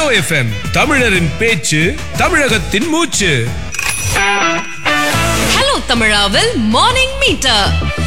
FM தமிழரின் பேச்சு தமிழகத்தின் மூச்சு ஹலோ தமிழாவில் மார்னிங் மீட்டர்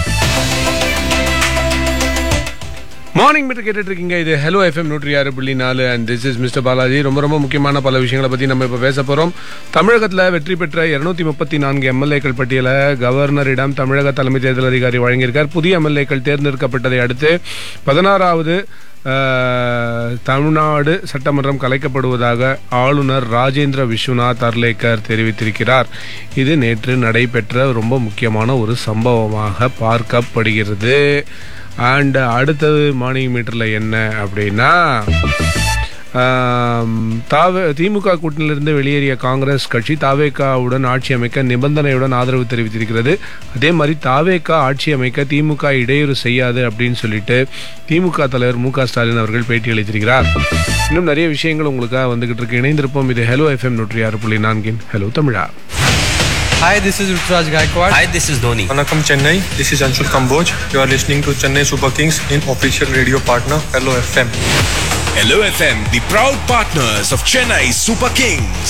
மார்னிங் மீட்டர் கேட்டுட்டு இருக்கீங்க இது ஹலோ எஃப்எம் நூற்றி ஆறு புள்ளி நாலு and this is Mister Balaji ரொம்ப ரொம்ப முக்கியமான பல விஷயங்களை பற்றி நம்ம இப்போ பேச போகிறோம் தமிழகத்தில் வெற்றி பெற்ற இருநூத்தி முப்பத்தி நான்கு எம்எல்ஏக்கள் பட்டியலை கவர்னரிடம் தமிழக தலைமை தேர்தல் அதிகாரி வழங்கியிருக்கார் புதிய எம்எல்ஏக்கள் தேர்ந்தெடுக்கப்பட்டதை அடுத்து பதினாறாவது அஹ், தமிழ்நாடு சட்டமன்றம் கலைக்கப்படுவதாக ஆளுநர் ராஜேந்திர விஸ்வநாத் அர்லேக்கர் தெரிவித்திருக்கிறார் இது நேற்று நடைபெற்ற ரொம்ப முக்கியமான ஒரு சம்பவமாக பார்க்கப்படுகிறது அண்ட் அடுத்தது மார்னிங் மீட்டரில் என்ன அப்படின்னா ஆம், தாவே திமுக கூட்டணியிலிருந்து வெளியேறிய காங்கிரஸ் கட்சி தாவேகாவுடன் ஆட்சி அமைக்க நிபந்தனையுடன் ஆதரவு தெரிவித்திருக்கிறது அதே மாதிரி தாவேகா ஆட்சி அமைக்க திமுக இடையூறு செய்யாது அப்படின்னு சொல்லிட்டு திமுக தலைவர் மு க ஸ்டாலின் அவர்கள் பேட்டி அளித்திருக்கிறார் இன்னும் நிறைய விஷயங்கள் உங்களுக்காக வந்துகிட்டு இருக்கு இணைந்திருப்போம் இது ஹலோ எஃப்எம் நூற்றி ஆறு புள்ளி நான்கின் ஹலோ தமிழா Hi, this is Ruturaj Gaikwad. Hi, this is Dhoni. Vanakkam Chennai, this is Anshul Kamboj. You are listening to Chennai Super Kings in official radio partner Hello FM. Hello FM, the proud partners of Chennai Super Kings.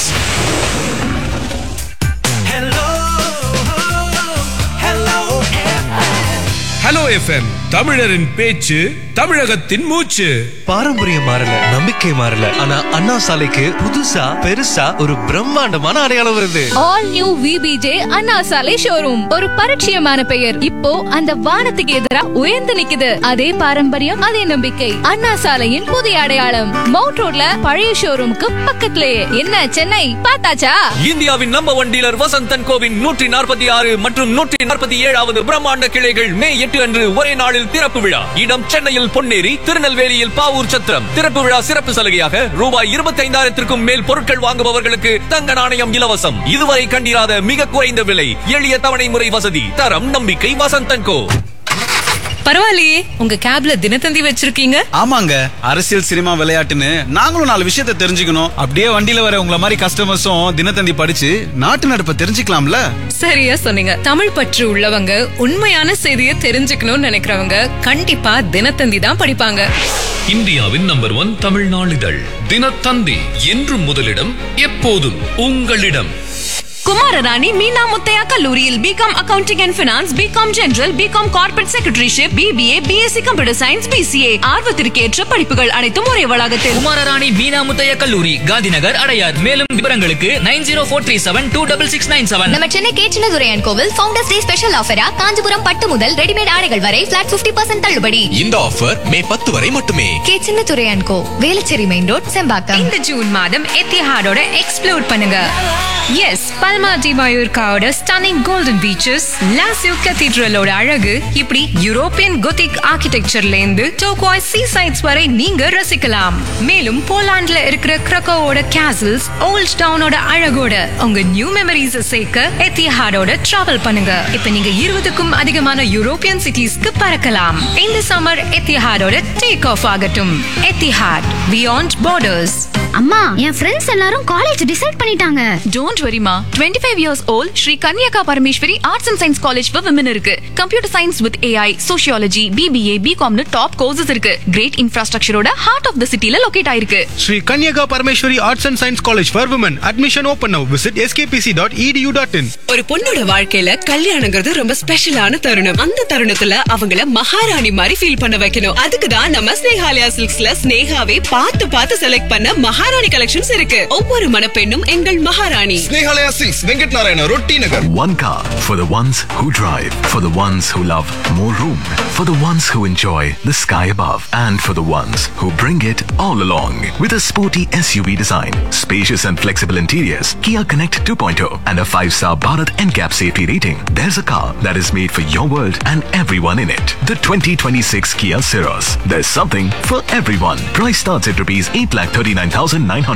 Hello FM தமிழரின் பேச்சு தமிழகத்தின் மூச்சு பாரம்பரியம் மாறல நம்பிக்கை மாறல ஆனா அண்ணா சாலைக்கு புதுசா பெருசா ஒரு பிரம்மாண்டமான அடையாளம் வருது ஆல் நியூ விபிஜே அண்ணா சாலை ஷோரூம் ஒரு பரிச்சயமான பெயர் இப்போ அந்த வானத்துக்கு எதிரா உயர்ந்து நிக்குது அதே பாரம்பரியம் அதே நம்பிக்கை அண்ணா சாலையின் புதிய அடையாளம் மவுண்ட் ரோட்ல பழைய ஷோரூமுக்கு பக்கத்திலேயே என்ன சென்னை பார்த்தாச்சா இந்தியாவின் நம்பர் ஒன் டீலர் வசந்தன் கோவின் நூற்றி நாற்பத்தி ஆறு மற்றும் நூற்றி நாற்பத்தி ஏழாவது பிரம்மாண்ட கிளைகள் மே எட்டு அன்று ஒரே நாளில் திறப்பு விழா இடம் சென்னையில் பொன்னேரி திருநெல்வேலியில் பாவூர் சத்திரம் திறப்பு விழா சிறப்பு சலுகையாக ரூபாய் இருபத்தி ஐந்தாயிரத்திற்கும் மேல் பொருட்கள் வாங்குபவர்களுக்கு தங்க நாணயம் இலவசம் இதுவரை கண்டிராத மிக குறைந்த விலை எளிய தவணை முறை வசதி தரம் நம்பிக்கை வசந்தன் கோ பரவாயில்லையே உங்க கேப்ல தினத்தந்தி வச்சிருக்கீங்க ஆமாங்க அரசியல் சினிமா விளையாட்டுன்னு நாங்களும் நாலு விஷயத்தை தெரிஞ்சுக்கணும் அப்படியே வண்டியில வர உங்கள மாதிரி கஸ்டமர்ஸும் தினத்தந்தி படிச்சு நாட்டு நடப்பை தெரிஞ்சுக்கலாம்ல சரியா சொன்னீங்க தமிழ் பற்று உள்ளவங்க உண்மையான செய்தியை தெரிஞ்சுக்கணும்னு நினைக்கிறவங்க கண்டிப்பா தினத்தந்தி தான் படிப்பாங்க இந்தியாவின் நம்பர் ஒன் தமிழ் நாளிதழ் தினத்தந்தி என்றும் முதலிடம் எப்போதும் உங்களிடம் குமாரராணி மீனா முத்தையா கல்லூரியில் BCom accounting and finance BCom general BCom corporate secretaryship BBA BSc computer science BCA ஆர்வத்திற்கேற்ற படிப்புகள் அனைத்தும் ஒரே வளாகத்தில் குமாரராணி மீனா முத்தைய கல்லூரி காந்திநகர் அடையார் மேலும் விவரங்களுக்கு nine zero four three seven two double six nine seven நம்ம சென்னை கேச்சினதுரையன் கோவில் ஃபவுண்டர்ஸ் டே ஸ்பெஷல் ஆஃபரா காஞ்சிபுரம் பட்டு முதல் ரெடிமேட் ஆடைகள் வரை பிளாட் 50% பர்சன்ட் தள்ளுபடி இந்த ஆஃபர் மே பத்து வரை மட்டுமே கேச்சினதுரையன் கோ வேலச்சேரி மெயின் ரோட் செம்பாக்கம் இந்த ஜூன் மாதம் எத்திஹாடோட எக்ஸ்ப்ளோர் பண்ணுங்க எஸ் பல்மா டி மயூர்காவோட ஸ்டன்னிங் கோல்டன் பீச்சஸ் லாசியோ கத்தீட்ரலோட அழகு இப்படி யூரோப்பியன் கொத்திக் ஆர்கிடெக்சர்ல இருந்து டோக்வாய் சீ சைட்ஸ் வரை நீங்க ரசிக்கலாம் மேலும் போலாண்ட்ல இருக்கிற கிரக்கோவோட கேசல்ஸ் ஓல்ட் டவுனோட அழகோட உங்க நியூ மெமரிஸ் சேர்க்க எத்திஹாடோட டிராவல் பண்ணுங்க இப்ப நீங்க இருபதுக்கும் அதிகமான யூரோப்பியன் சிட்டிஸ்க்கு பறக்கலாம் இந்த சம்மர் எத்திஹாடோட டேக் ஆஃப் ஆகட்டும் எத்திஹாட் பியாண்ட் பார்டர்ஸ் அம்மா என் ஃப்ரெண்ட்ஸ் எல்லாரும் காலேஜ் டிசைட் பண்ணிட்டாங்க டோன்ட் வரிமா twenty five years old Sri Kanyaka Parameswari arts and science college for women இருக்கு computer science with AI sociology BBA பிகாம்னு டாப் கோர்சஸ் இருக்கு கிரேட் இன்ஃப்ராஸ்ட்ரக்சரோட ஹார்ட் ஆஃப் த சிட்டில லொகேட் ஆயிருக்கு Sri Kanyaka Parameshwari Arts and Science College for Women. Admission open now. Visit skpc.edu.in. ஒரு பொண்ணோட வாழ்க்கையில கல்யாணங்கிறது ரொம்ப ஸ்பெஷலான தருணம் அந்த தருணத்துல அவங்கள மகாராணி மாதிரி ஃபீல் பண்ண வைக்கணும் அதுக்கு தான் நம்ம ஸ்னேகாலயா சில்க்ஸ்ல ஸ்னேகாவே பார்த்து பார்த்து செலக்ட் பண்ண மகாராணி கலெக்ஷன்ஸ் இருக்கு ஒவ்வொரு மணப்பெண்ணும் எங்கள் மகாராணி Snehalaya Silks, Venkat Narayana, Rotti Nagar. One car for the ones who drive, for the ones who love more room, for the ones who enjoy the sky above, and for the ones who bring it all along. With a sporty SUV design, spacious and flexible interiors, Kia Connect 2.0, and a 5-star Bharat NCAP safety rating, there's a car that is made for your world and everyone in it. The 2026 Kia Ceros. There's something for everyone. Price starts at rupees 8,39,900